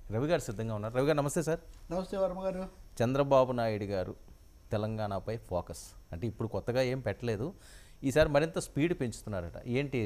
రవి గారు సిద్ధంగా ఉన్నారు రవి గారు నమస్తే సార్ నమస్తే వర్మ గారు చంద్రబాబు నాయుడు గారు తెలంగాణపై ఫోకస్ అంటే ఇప్పుడు కొత్తగా ఏం పెట్టలేదు ఈసారి మరింత స్పీడ్ పెంచుతున్నారట ఏంటి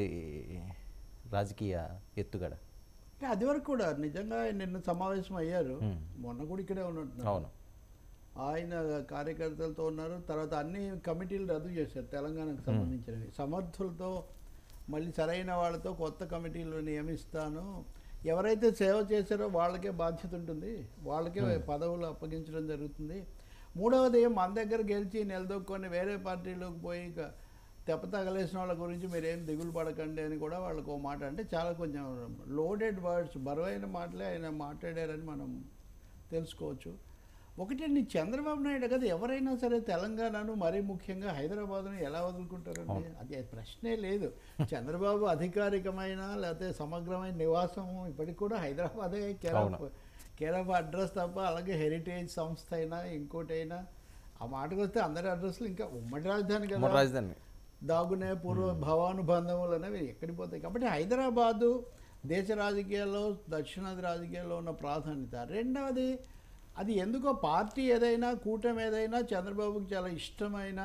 రాజకీయ ఎత్తుగడ అంటే అది వరకు కూడా నిజంగా ఆయన నిన్న సమావేశం అయ్యారు మొన్న కూడా ఇక్కడే ఉన్నట్టున్నారు అవును ఆయన కార్యకర్తలతో ఉన్నారు తర్వాత అన్ని కమిటీలు రద్దు చేశారు తెలంగాణకు సంబంధించినవి సమర్థులతో మళ్ళీ సరైన వాళ్ళతో కొత్త కమిటీలు నియమిస్తాను ఎవరైతే సేవ చేశారో వాళ్ళకే బాధ్యత ఉంటుంది వాళ్ళకే పదవులు అప్పగించడం జరుగుతుంది మూడవది మన దగ్గర గెలిచి నిలదొక్కొని వేరే పార్టీలోకి పోయి ఇక తెప్ప తగలేసిన వాళ్ళ గురించి మీరేం దిగులు పడకండి అని కూడా వాళ్ళకు ఓ మాట అంటే చాలా కొంచెం లోడెడ్ వర్డ్స్ బరువైన మాటలే ఆయన మాట్లాడారని మనం తెలుసుకోవచ్చు ఒకటండి చంద్రబాబు నాయుడు కదా ఎవరైనా సరే తెలంగాణను మరీ ముఖ్యంగా హైదరాబాద్ను ఎలా వదులుకుంటారండి అది ప్రశ్నే లేదు చంద్రబాబు అధికారికమైన లేకపోతే సమగ్రమైన నివాసం ఇప్పటికి కూడా హైదరాబాదే care of care of address తప్ప అలాగే హెరిటేజ్ సంస్థ అయినా ఇంకోటైనా ఆ మాటకు వస్తే అందరి అడ్రస్లు ఇంకా ఉమ్మడి రాజధాని మన కదా రాజధాని దాగునే పూర్వ భవానుబంధములు అనేవి ఎక్కడికి పోతాయి కాబట్టి హైదరాబాదు దేశ రాజకీయాల్లో దక్షిణాది రాజకీయాల్లో ఉన్న ప్రాధాన్యత రెండవది అది ఎందుకో పార్టీ ఏదైనా కూటమి ఏదైనా చంద్రబాబుకి చాలా ఇష్టమైన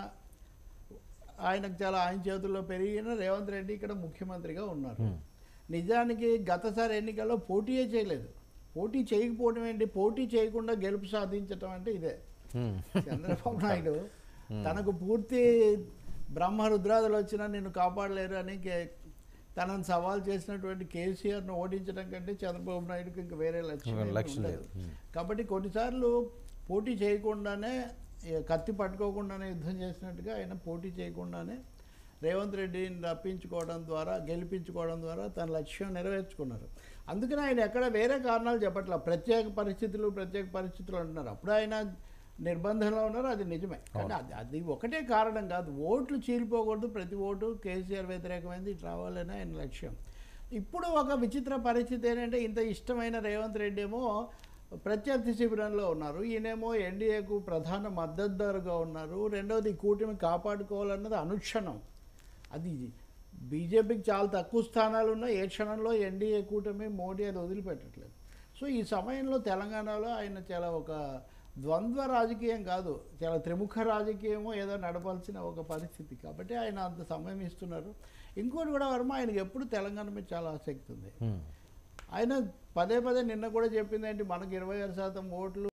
ఆయనకు చాలా ఆయన చేతుల్లో పెరిగిన రేవంత్ రెడ్డి ఇక్కడ ముఖ్యమంత్రిగా ఉన్నారు నిజానికి గతసారి ఎన్నికల్లో పోటీయే చేయలేదు పోటీ చేయకపోవడం ఏంటి పోటీ చేయకుండా గెలుపు సాధించటం అంటే ఇదే హ్మ్. చంద్రబాబు నాయుడు తనకు పూర్తి బ్రహ్మరుద్రాదులు వచ్చినా నిన్ను కాపాడలేరు అని కే- తనను సవాల్ చేసినటువంటి కేసీఆర్ను ఓడించడం కంటే చంద్రబాబు నాయుడుకి ఇంకా వేరే లక్ష్యం ఏమీ లక్ష్యం ఉండదు. లేదు. కాబట్టి కొన్నిసార్లు పోటీ చేయకుండానే ఏ, కత్తి పట్టుకోకుండానే యుద్ధం చేసినట్టుగా ఆయన పోటీ చేయకుండానే రేవంత్ రెడ్డిని రప్పించుకోవడం ద్వారా గెలిపించుకోవడం ద్వారా తన లక్ష్యం నెరవేర్చుకున్నారు అందుకని ఆయన ఎక్కడ వేరే కారణాలు చెప్పట్లా ప్రత్యేక పరిస్థితులు ప్రత్యేక పరిస్థితులు అంటున్నారు అప్పుడు ఆయన నిర్బంధంలో ఉన్నారు అది నిజమే కానీ అది అది ఒకటే కారణం కాదు ఓట్లు చీలిపోకూడదు ప్రతి ఓటు కేసీఆర్ వ్యతిరేకమైంది ఇటు రావాలని ఆయన లక్ష్యం ఇప్పుడు ఒక విచిత్ర పరిస్థితి ఏంటంటే ఇంత ఇష్టమైన రేవంత్ రెడ్డి ఏమో ప్రత్యర్థి శిబిరంలో ఉన్నారు ఈయనేమో ఎన్డీఏకు ప్రధాన మద్దతుదారుగా ఉన్నారు రెండవది ఈ కూటమి కాపాడుకోవాలన్నది అనుక్షణం అది బీజేపీకి చాలా తక్కువ స్థానాలు ఉన్నాయి ఏ క్షణంలో ఎన్డీఏ కూటమి మోడీ అది వదిలిపెట్టట్లేదు సో ఈ సమయంలో తెలంగాణలో ఆయన చాలా ఒక ద్వంద్వ రాజకీయం కాదు చాలా త్రిముఖ రాజకీయమో ఏదో నడపాల్సిన ఒక పరిస్థితి కాబట్టి ఆయన అంత సమయం ఇస్తున్నారు ఇంకోటి కూడా వర్మ ఆయనకి ఎప్పుడు తెలంగాణ మీద చాలా ఆసక్తి ఉంది హ్మ్. ఆయన పదే పదే నిన్న కూడా చెప్పింది ఏంటి మనకి ఇరవై ఆరు శాతం ఓట్లు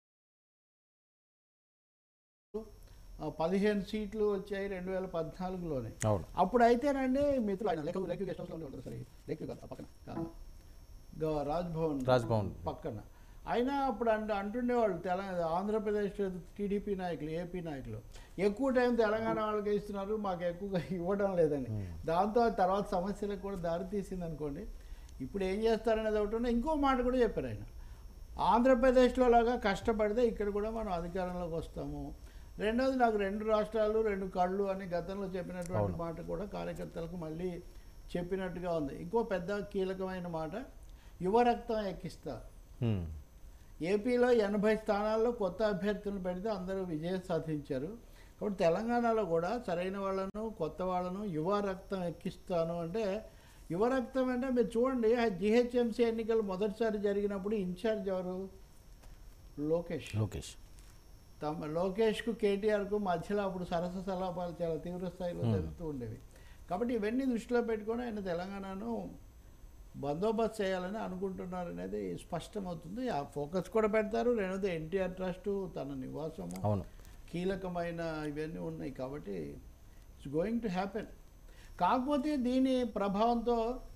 ఆ, పదిహేను సీట్లు వచ్చాయి రెండు వేల పద్నాలుగులోనే అవును అప్పుడు అయితేనండి మిత్రులు ఆయన లేక లేక గెస్ట్ హౌస్లో ఉంటారు సరే లేక కదా పక్కన కా- గా- రాజ్భవన్ రాజ్భవన్. పక్కన ఆయన అప్పుడు అంట అంటుండేవాళ్ళు తెలంగాణ ఆంధ్రప్రదేశ్ టీడీపీ నాయకులు ఏపీ నాయకులు ఎక్కువ టైం తెలంగాణ వాళ్ళకి ఇస్తున్నారు మాకు ఎక్కువగా ఇవ్వడం లేదని దాంతో ఆ తర్వాత సమస్యలకు కూడా దారితీసింది అనుకోండి ఇప్పుడు ఏం చేస్తారనేది ఒకటి ఉంది. ఇంకో మాట కూడా చెప్పారు ఆయన ఆంధ్రప్రదేశ్లో లాగా కష్టపడితే ఇక్కడ కూడా మనం అధికారంలోకి వస్తాము రెండోది నాకు రెండు రాష్ట్రాలు రెండు కళ్ళు అని గతంలో చెప్పినటువంటి మాట కూడా కార్యకర్తలకు మళ్ళీ చెప్పినట్టుగా ఉంది ఇంకో పెద్ద కీలకమైన మాట యువ రక్తం ఎక్కిస్తా హ్మ్. ఏపీలో ఎనభై స్థానాల్లో కొత్త అభ్యర్థులను పెడితే అందరూ విజయం సాధించారు కాబట్టి తెలంగాణలో కూడా సరైన వాళ్ళను కొత్త వాళ్ళను యువ రక్తం ఎక్కిస్తాను అంటే యువ రక్తం అంటే మీరు చూడండి జిహెచ్ఎంసీ ఎన్నికలు మొదటిసారి జరిగినప్పుడు ఇన్ఛార్జ్ ఎవరు లోకేష్ లోకేష్ తమ లోకేష్కు కేటీఆర్కు మధ్యలో అప్పుడు సరస సలాపాలు చాలా తీవ్ర స్థాయిలో జరుగుతూ ఉండేవి కాబట్టి ఇవన్నీ దృష్టిలో పెట్టుకొని ఆయన తెలంగాణను బందోబస్తు చేయాలని అనుకుంటున్నారు అనేది స్పష్టమవుతుంది ఆ ఫోకస్ కూడా పెడతారు రెండోది ఎన్టీఆర్ ట్రస్ట్ తన నివాసము అవును కీలకమైన ఇవన్నీ ఉన్నాయి కాబట్టి ఇట్స్ గోయింగ్ టు హ్యాపెన్ కాకపోతే దీని ప్రభావంతో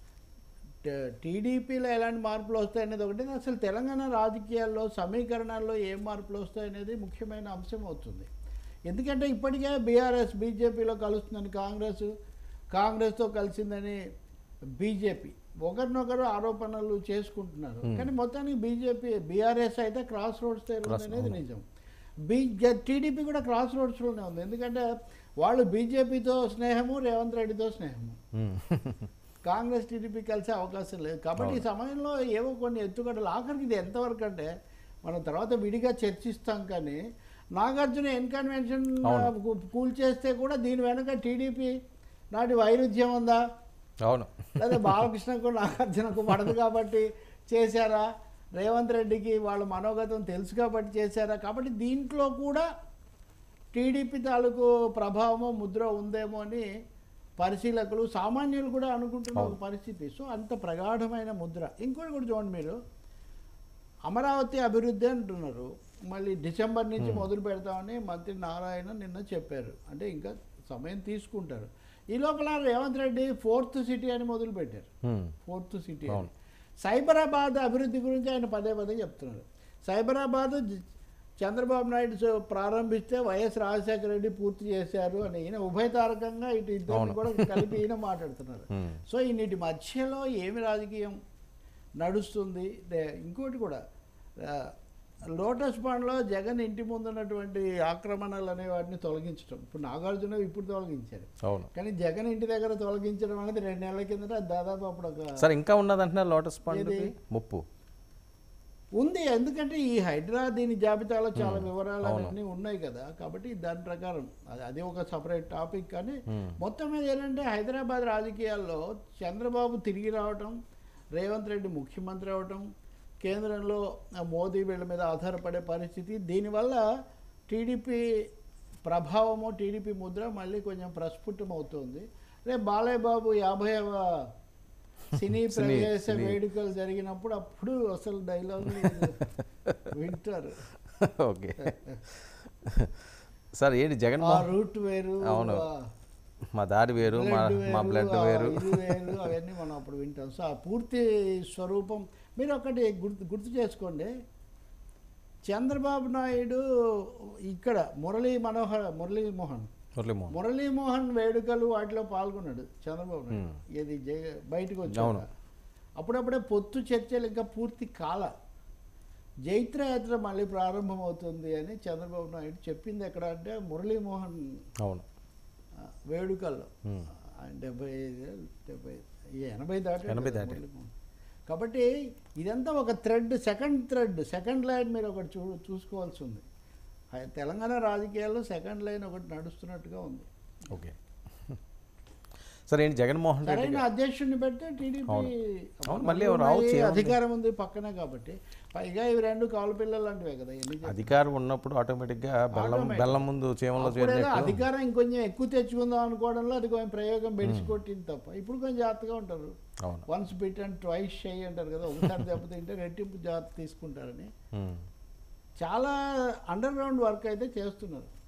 ట- టీడీపీలో ఎలాంటి మార్పులు వస్తాయనేది ఒకటి అసలు తెలంగాణ రాజకీయాల్లో సమీకరణాల్లో ఏం మార్పులు వస్తాయనేది ముఖ్యమైన అంశం అవుతుంది ఎందుకంటే ఇప్పటికే బీఆర్ఎస్ బీజేపీలో కలుస్తుందని కాంగ్రెస్ కాంగ్రెస్తో కలిసిందని బీజేపీ ఒకరినొకరు ఆరోపణలు చేసుకుంటున్నారు కానీ మొత్తానికి బీజేపీ బీఆర్ఎస్ అయితే క్రాస్ రోడ్స్ అనేది నిజం బీ టీడీపీ కూడా క్రాస్ రోడ్స్లోనే ఉంది ఎందుకంటే వాళ్ళు బీజేపీతో స్నేహము రేవంత్ రెడ్డితో స్నేహము హ్మ్. కాంగ్రెస్ టీడీపీ కలిసే అవకాశం లేదు కాబట్టి ఈ సమయంలో ఏవో కొన్ని ఎత్తుగడలు ఆఖరికి ఇది ఎంతవరకు అంటే మనం తర్వాత విడిగా చర్చిస్తాం కానీ నాగార్జున ఎన్కన్వెన్షన్ కూల్ చేస్తే కూడా దీని వెనుక టీడీపీ నాటి వైరుధ్యం ఉందా అవును లేదా బాలకృష్ణకు నాగార్జునకు పడదు కాబట్టి చేశారా రేవంత్ రెడ్డికి వాళ్ళ మనోగతం తెలుసు కాబట్టి చేశారా కాబట్టి దీంట్లో కూడా టీడీపీ తాలూకు ప్రభావమో ముద్ర ఉందేమో అని పరిశీలకులు సామాన్యులు కూడా అనుకుంటున్న ఒక పరిస్థితి సో అంత ప్రగాఢమైన ముద్ర ఇంకోటి కూడా చూడండి మీరు అమరావతి అభివృద్ధి అంటున్నారు మళ్ళీ డిసెంబర్ నుంచి మొదలు పెడతామని మంత్రి నారాయణ నిన్న చెప్పారు అంటే ఇంకా సమయం తీసుకుంటారు ఈ లోపల రేవంత్ రెడ్డి ఫోర్త్ సిటీ అని మొదలు పెట్టారు హ్మ్. ఫోర్త్ సిటీ అవును. సైబరాబాద్ అభివృద్ధి గురించి ఆయన పదే పదే చెప్తున్నారు సైబరాబాద్ జ- చంద్రబాబు నాయుడు సో- ప్రారంభిస్తే వైఎస్ రాజశేఖర రెడ్డి పూర్తి చేశారు అని ఈయన ఉభయతారకంగా ఇటు ఇద్దరు అవును. కూడా కలిపి ఈయన మాట్లాడుతున్నారు హ్మ్. సో ఇన్నిటి మధ్యలో ఏమి రాజకీయం నడుస్తుంది దే- ఇంకోటి కూడా ఆ, లోటస్ పాండ్లో జగన్ ఇంటి ముందు ఉన్నటువంటి ఆక్రమణలు అనే వాటిని తొలగించడం ఇప్పుడు నాగార్జున ఇప్పుడు తొలగించారు అవును కానీ జగన్ ఇంటి దగ్గర తొలగించడం అనేది రెండు నెలల కిందట దాదాపు అప్పుడు ఒక సార్ ఇంకా ఉన్నదంటున్నారు లోటస్ పాండ్కి ఏది? ముప్పు ఉంది ఎందుకంటే ఈ హైడ్రా దీని జాబితాలో చాలా మ్మ్. వివరాలు అవును. అన్నీ ఉన్నాయి కదా కాబట్టి దాని ప్రకారం అది అది ఒక సపరేట్ టాపిక్ కానీ మ్మ్. మొత్తం మీద ఏంటంటే హైదరాబాద్ రాజకీయాల్లో చంద్రబాబు తిరిగి రావటం రేవంత్ రెడ్డి ముఖ్యమంత్రి అవటం కేంద్రంలో ఆ మోదీ వీళ్ళ మీద ఆధారపడే పరిస్థితి దీనివల్ల టీడీపీ ప్రభావము టీడీపీ ముద్ర మళ్ళీ కొంచెం ప్రస్ఫుటం అవుతుంది రేపు బాలయ్య బాబు యాభైవ సినీ సినీ- ప్రవేశ సినీ. వేడుకలు జరిగినప్పుడు అప్పుడు అసలు డైలాగ్ వింటారు ఓకే సార్ ఏంటి ఆ జగన్మోహన్ రూట్ వేరు అవును. ఆ మా దారి వేరు మా బ్లడ్ మా వేరు, బ్లడ్ ఆ వేరు ఇది వేరు అవన్నీ మనం అప్పుడు వింటాం సో ఆ పూర్తి స్వరూపం మీరు ఒకటి గుర్తు గుర్తు చేసుకోండి చంద్రబాబు నాయుడు ఇక్కడ మురళీ మనోహర్ మురళీ మోహన్ మురళీమోహన్ మురళీమోహన్ వేడుకలు వాటిలో పాల్గొన్నాడు చంద్రబాబు నాయుడు మ్మ్. ఇది జగ బయటకు అవును. వచ్చాక అప్పుడప్పుడే పొత్తు చర్చలు ఇంకా పూర్తి కాల జైత్రయాత్ర మళ్ళీ ప్రారంభమవుతుంది అని చంద్రబాబు నాయుడు చెప్పింది ఎక్కడ అంటే మురళీమోహన్ అవును ఆ, వేడుకల్లో మ్మ్. ఆయన డెబ్బై ఐదు డెబ్బై ఈ ఎనభై దాటి ఎనభై దాటాడు. కాబట్టి ఇదంతా ఒక thread second thread second line మీరు ఒకటి చూ చూసుకోవాల్సి ఉంది ఆ తెలంగాణ రాజకీయాల్లో సెకండ్ లైన్ ఒకటి నడుస్తున్నట్టుగా ఉంది ఓకే సార్ ఏంటి జగన్మోహన్ రెడ్డి సరైన అధ్యక్షుడిని పెడితే టీడీపీ అవును. అవును, మళ్ళీ ఎవరు రావచ్చు, ఏముంది? అధికారం ఉంది పక్కనే కాబట్టి పైగా ఇవి రెండు కాలు పిల్లలు లాంటివే కదా ఎన్ని చేసినా. అధికారం ఉన్నప్పుడు ఆటోమేటిక్గా బెల్లం Automatic. బెల్లం ముందు చేమలో అప్పుడేదో చేరినట్టు అధికారం ఇంకొంచెం ఎక్కువ తెచ్చుకుందాం అనుకోవడంలో అది కొంచెం ప్రయోగం బెడిసి కొట్టింది తప్ప ఇప్పుడు కొంచెం జాగ్రత్తగా ఉంటారు అవును once bit and twice shy అంటారు కదా ఒకసారి దెబ్బతింటే రెట్టింపు జాగ్రత్త తీసుకుంటారని మ్మ్. చాలా అండర్ గ్రౌండ్ వర్క్ అయితే చేస్తున్నారు